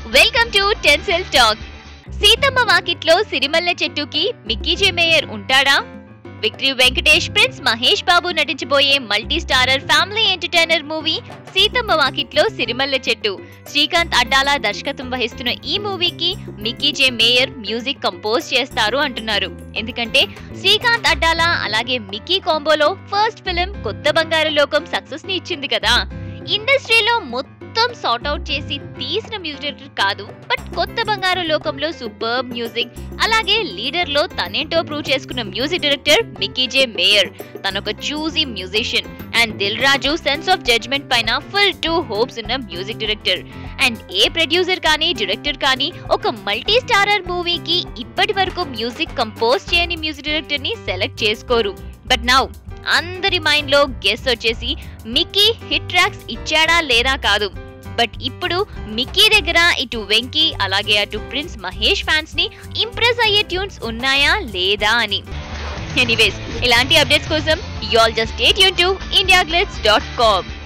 welcome to tinsel talk Seethamma Vakitlo Sirimalle చెట్టుకి మిక్కీ జే మేయర్ ఉంటాడా victory Venkatesh prince Mahesh Babu నటించబోయే multi starrer family entertainer movie Seethamma Vakitlo Sirimalle Chettu Srikanth Addala దర్శకత్వం వహిస్తున్న ఈ మూవీకి మిక్కీ జే మేయర్ మ్యూజిక్ కంపోజ్ చేస్తారు అంటున్నారు ఎందుకంటే శ్రీకాంత్ అడ్డాల అలాగే మిక్కీ కాంబోలో ఫస్ట్ ఫిలిం కొత్త బంగారు లోకం సక్సెస్ ని ఇచ్చింది కదా ఇండస్ట్రీలో మొత్తం సార్ట్ అవుట్ చేసి తీసిన మ్యూజిక్ డైరెక్టర్ కాదు బట్ కొత్త బంగారు లోకంలో సూపర్ మ్యూజిక్ అలాగే లీడర్ లో తనేంటో ప్రూవ్ చేసుకున్న మ్యూజిక్ డైరెక్టర్ మిక్కీ జే మేయర్ తనొక choosy musician and Dil Raju sense of judgement పైన ఫుల్ టూ హోప్స్ ఉన్న music director and a producer కానీ డైరెక్టర్ కానీ ఒక మల్టీ స్టారర్ మూవీకి ఇప్పటి వరకు మ్యూజిక్ కంపోజ్ చేయని మ్యూజిక్ డైరెక్టర్ ని సెలెక్ట్ చేసుకోరు బట్ నౌ అందరి మైండ్ లో గెస్ వచ్చేసి మిక్కీ హిట్ ట్రాక్స్ ఇచ్చాడా లేదా కాదు బట్ ఇప్పుడు మిక్కీ దగ్గర ఇటు వెంకీ అలాగే అటు ప్రిన్స్ మహేష్ ఫ్యాన్స్ ని ఇంప్రెస్ అయ్యే ట్యూన్స్ ఉన్నాయా లేదా అని ఎనీవేస్ ఇలాంటి అప్డేట్స్ కోసం you all just stay tune to India dot com